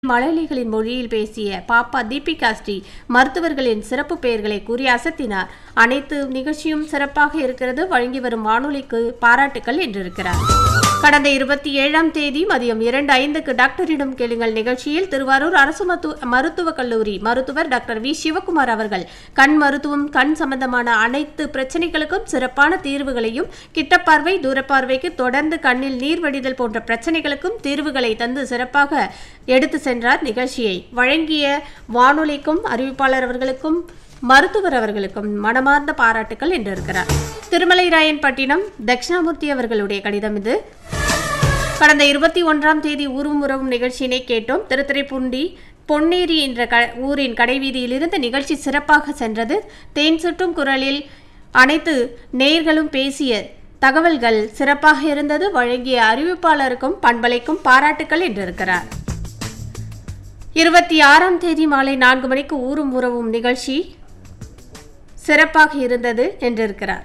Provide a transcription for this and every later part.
மழலைகளின் மொழியில் பேசிய பாப்பா தீபிகா ஸ்ரீ மருத்துவர்களின் சிறப்பு பெயர்களை கூறி அசத்தினார் அனைத்து நிகழ்ச்சியும் சிறப்பாக இருக்கிறது வழங்கி வரும் வானொலிக்கு பாராட்டுக்கள் என்றிருக்கிறார் கடந்த இருபத்தி ஏழாம் தேதி மதியம் இரண்டு ஐந்துக்கு டாக்டரிடம் கேளுங்கள் நிகழ்ச்சியில் திருவாரூர் அரசு மத்து- மருத்துவக் கல்லூரி மருத்துவர் டாக்டர் வி சிவகுமார் அவர்கள் கண் மருத்துவம் கண் சம்பந்தமான அனைத்து பிரச்சனைகளுக்கும் சிறப்பான தீர்வுகளையும் கிட்டப்பார்வை தூரப்பார்வைக்கு தொடர்ந்து கண்ணில் நீர் வடிதல் போன்ற பிரச்சனைகளுக்கும் தீர்வுகளை தந்து சிறப்பாக எடுத்து சென்றார் நிகழ்ச்சியை வழங்கிய வானொலிக்கும் அறிவிப்பாளர் அவர்களுக்கும் மருத்துவர் அவர்களுக்கும் மனமார்ந்த பாராட்டுக்கள் என்றிருக்கிறார் திருமலை ராயன்பட்டினம் தட்சிணாமூர்த்தி அவர்களுடைய கடிதம் இது கடந்த இருபத்தி ஒன்றாம் தேதி ஊரும் உறவும் நிகழ்ச்சியினை கேட்டோம் திருத்துறைப்பூண்டி பொன்னேரி என்ற க ஊரின் கடைவீதியிலிருந்து நிகழ்ச்சி சிறப்பாக சென்றது தேன் சுட்டும் குரலில் அனைத்து நேயர்களும் பேசிய தகவல்கள் சிறப்பாக இருந்தது வழங்கிய அறிவிப்பாளருக்கும் பண்பலைக்கும் பாராட்டுக்கள் என்றிருக்கிறார் இருபத்தி ஆறாம் தேதி மாலை நான்கு மணிக்கு ஊரும் உறவும் நிகழ்ச்சி சிறப்பாக இருந்தது என்றிருக்கிறார்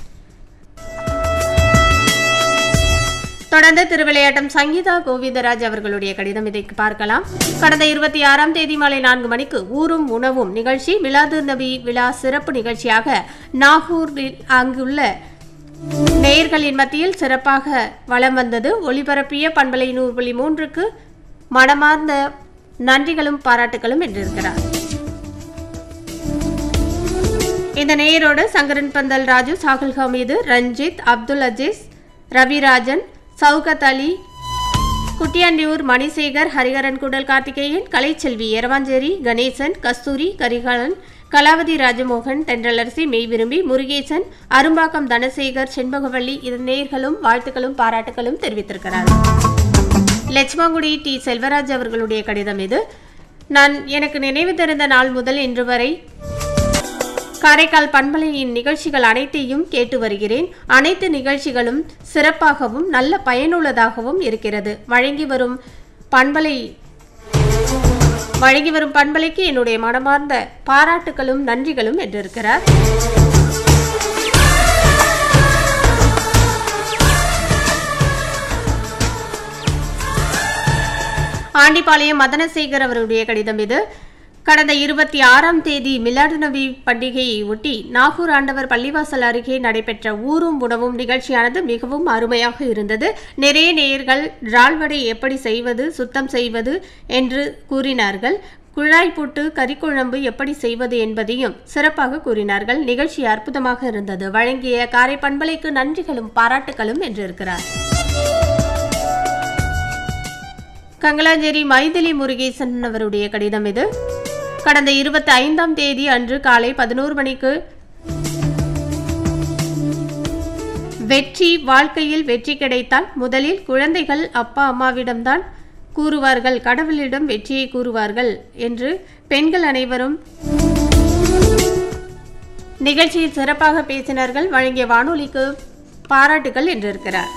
தொடர்ந்து திருவிளையாட்டம் சங்கீதா கோவிந்தராஜ் அவர்களுடைய கடிதம் இதை பார்க்கலாம் கடந்த இருபத்தி ஆறாம் தேதி மாலை நான்கு மணிக்கு ஊரும் உணவும் நிகழ்ச்சி மிலாது நபி விழா சிறப்பு நிகழ்ச்சியாக நாகூரில் அங்குள்ள நேயர்களின் மத்தியில் சிறப்பாக வலம் வந்தது ஒளிபரப்பிய பண்பலை நூறு புள்ளி மூன்றுக்கு மனமார்ந்த நன்றிகளும் பாராட்டுகளும் என்றிருக்கிறார் இந்த நேயரோடு சங்கரன் பந்தல் ராஜு சாகுல் ஹமீது ரஞ்சித் அப்துல் அஜீஸ் ரவிராஜன் சவுகத் அலி குட்டியாண்டியூர் மணிசேகர் ஹரிஹரன் குடல் கார்த்திகேயன் கலைச்செல்வி எரவாஞ்சேரி கணேசன் கஸ்தூரி கரிகாலன் கலாவதி ராஜமோகன் தென்றலரசி மெய் விரும்பி முருகேசன் அரும்பாக்கம் தனசேகர் செண்பகவள்ளி இது நேர்களும் வாழ்த்துக்களும் பாராட்டுகளும் தெரிவித்திருக்கிறார்கள் லட்சுமாங்குடி டி செல்வராஜ் அவர்களுடைய கடிதம் இது நான் எனக்கு நினைவு தெரிந்த நாள் முதல் இன்று வரை காரைக்கால் பண்பலையின் நிகழ்ச்சிகள் அனைத்தையும் கேட்டு வருகிறேன் அனைத்து நிகழ்ச்சிகளும் சிறப்பாகவும் நல்ல பயனுள்ளதாகவும் இருக்கிறது வழங்கி வரும் பண்பலை வழங்கி வரும் பண்பலைக்கு என்னுடைய மனமார்ந்த பாராட்டுகளும் நன்றிகளும் என்றிருக்கிறார் ஆண்டிபாளையம் மதனசேகர் அவருடைய கடிதம் இது கடந்த இருபத்தி ஆறாம் தேதி மிலாடு நபி பண்டிகையை ஒட்டி நாகூர் ஆண்டவர் பள்ளிவாசல் அருகே நடைபெற்ற ஊரும் உணவும் நிகழ்ச்சியானது மிகவும் அருமையாக இருந்தது நிறைய நேயர்கள் ரால்வடை எப்படி செய்வது சுத்தம் செய்வது என்று கூறினார்கள் குழாய் போட்டு கறிக்குழம்பு எப்படி செய்வது என்பதையும் சிறப்பாக கூறினார்கள் நிகழ்ச்சி அற்புதமாக இருந்தது வழங்கிய காரை பண்பலைக்கு நன்றிகளும் பாராட்டுகளும் என்றிருக்கிறார் கங்கலாஞ்சேரி மைதிலி முருகேசன் அவருடைய கடிதம் இது கடந்த இருபத்தி ஐந்தாம் தேதி அன்று காலை பதினோரு மணிக்கு வெற்றி வாழ்க்கையில் வெற்றி கிடைத்தால் முதலில் குழந்தைகள் அப்பா அம்மாவிடம்தான் கூறுவார்கள் கடவுளிடம் வெற்றியை கூறுவார்கள் என்று பெண்கள் அனைவரும் நிகழ்ச்சியில் சிறப்பாக பேசினார்கள் வழங்கிய வானொலிக்கு பாராட்டுகள் என்றிருக்கிறார்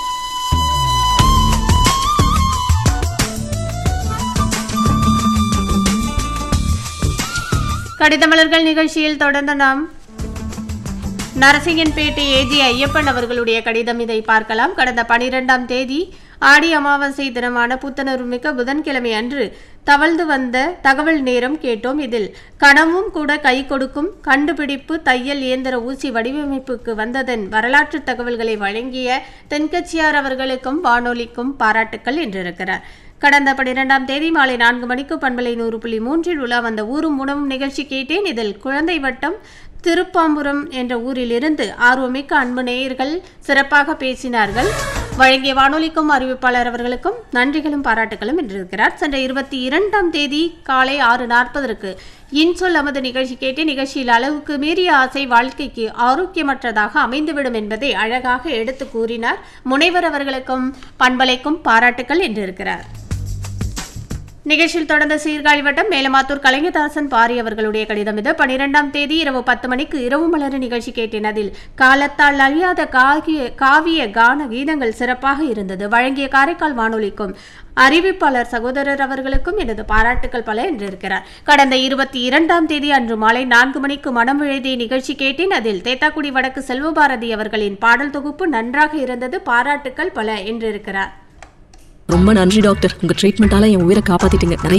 கடிதமலர்கள் நிகழ்ச்சியில் தொடர்ந்து நாம் நரசிங்கன்பேட்டை ஏஜி ஐயப்பன் அவர்களுடைய கடிதம் இதை பார்க்கலாம் கடந்த பனிரெண்டாம் தேதி ஆடி அமாவாசை தினமான புத்தனருமிக்க புதன்கிழமை அன்று தவழ்ந்து வந்த தகவல் நேரம் கேட்டோம் இதில் கணமும் கூட கை கொடுக்கும் கண்டுபிடிப்பு தையல் இயந்திர ஊசி வடிவமைப்புக்கு வந்ததன் வரலாற்று தகவல்களை வழங்கிய தென்கட்சியார் அவர்களுக்கும் வானொலிக்கும் பாராட்டுக்கள் என்றிருக்கிறார் கடந்த பன்னிரெண்டாம் தேதி மாலை நான்கு மணிக்கு பண்பலை நூறு புள்ளி மூன்றில் உலா வந்த ஊரும் உணவும் நிகழ்ச்சி கேட்டேன் இதில் குழந்தை வட்டம் திருப்பாம்புரம் என்ற ஊரிலிருந்து ஆர்வமிக்க அன்பு நேயர்கள் சிறப்பாக பேசினார்கள் வழங்கிய வானொலிக்கும் அறிவிப்பாளர் அவர்களுக்கும் நன்றிகளும் பாராட்டுகளும் என்றிருக்கிறார் சென்ற இருபத்தி இரண்டாம் தேதி காலை ஆறு நாற்பதற்கு இன்சொல் அமது நிகழ்ச்சி கேட்டு நிகழ்ச்சியில் அளவுக்கு மீறிய ஆசை வாழ்க்கைக்கு ஆரோக்கியமற்றதாக அமைந்துவிடும் என்பதை அழகாக எடுத்து கூறினார் முனைவர் அவர்களுக்கும் பண்பலைக்கும் பாராட்டுகள் என்றிருக்கிறார் நிகழ்ச்சியில் தொடர்ந்த சீர்காழி வட்டம் மேலமாத்தூர் கலைஞதாசன் பாரி அவர்களுடைய கடிதம் இது பனிரெண்டாம் தேதி இரவு பத்து மணிக்கு இரவு மலர் நிகழ்ச்சி கேட்டேன் அதில் காலத்தால் அழியாத காகிய காவிய கான கீதங்கள் சிறப்பாக இருந்தது வழங்கிய காரைக்கால் வானொலிக்கும் அறிவிப்பாளர் சகோதரர் அவர்களுக்கும் எனது பாராட்டுகள் பல என்றிருக்கிறார் கடந்த இருபத்தி இரண்டாம் தேதி அன்று மாலை நான்கு மணிக்கு மனம் எழுதிய நிகழ்ச்சி கேட்டேன் அதில் தேத்தாக்குடி வடக்கு செல்வபாரதி அவர்களின் பாடல் தொகுப்பு நன்றாக இருந்தது பாராட்டுக்கள் பல என்றிருக்கிறார் ரொம்ப நன்றி டாக்டர் உங்க ட்ரீட்மெண்டால என் உயிரை காப்பாத்திட்டீங்க நிறைய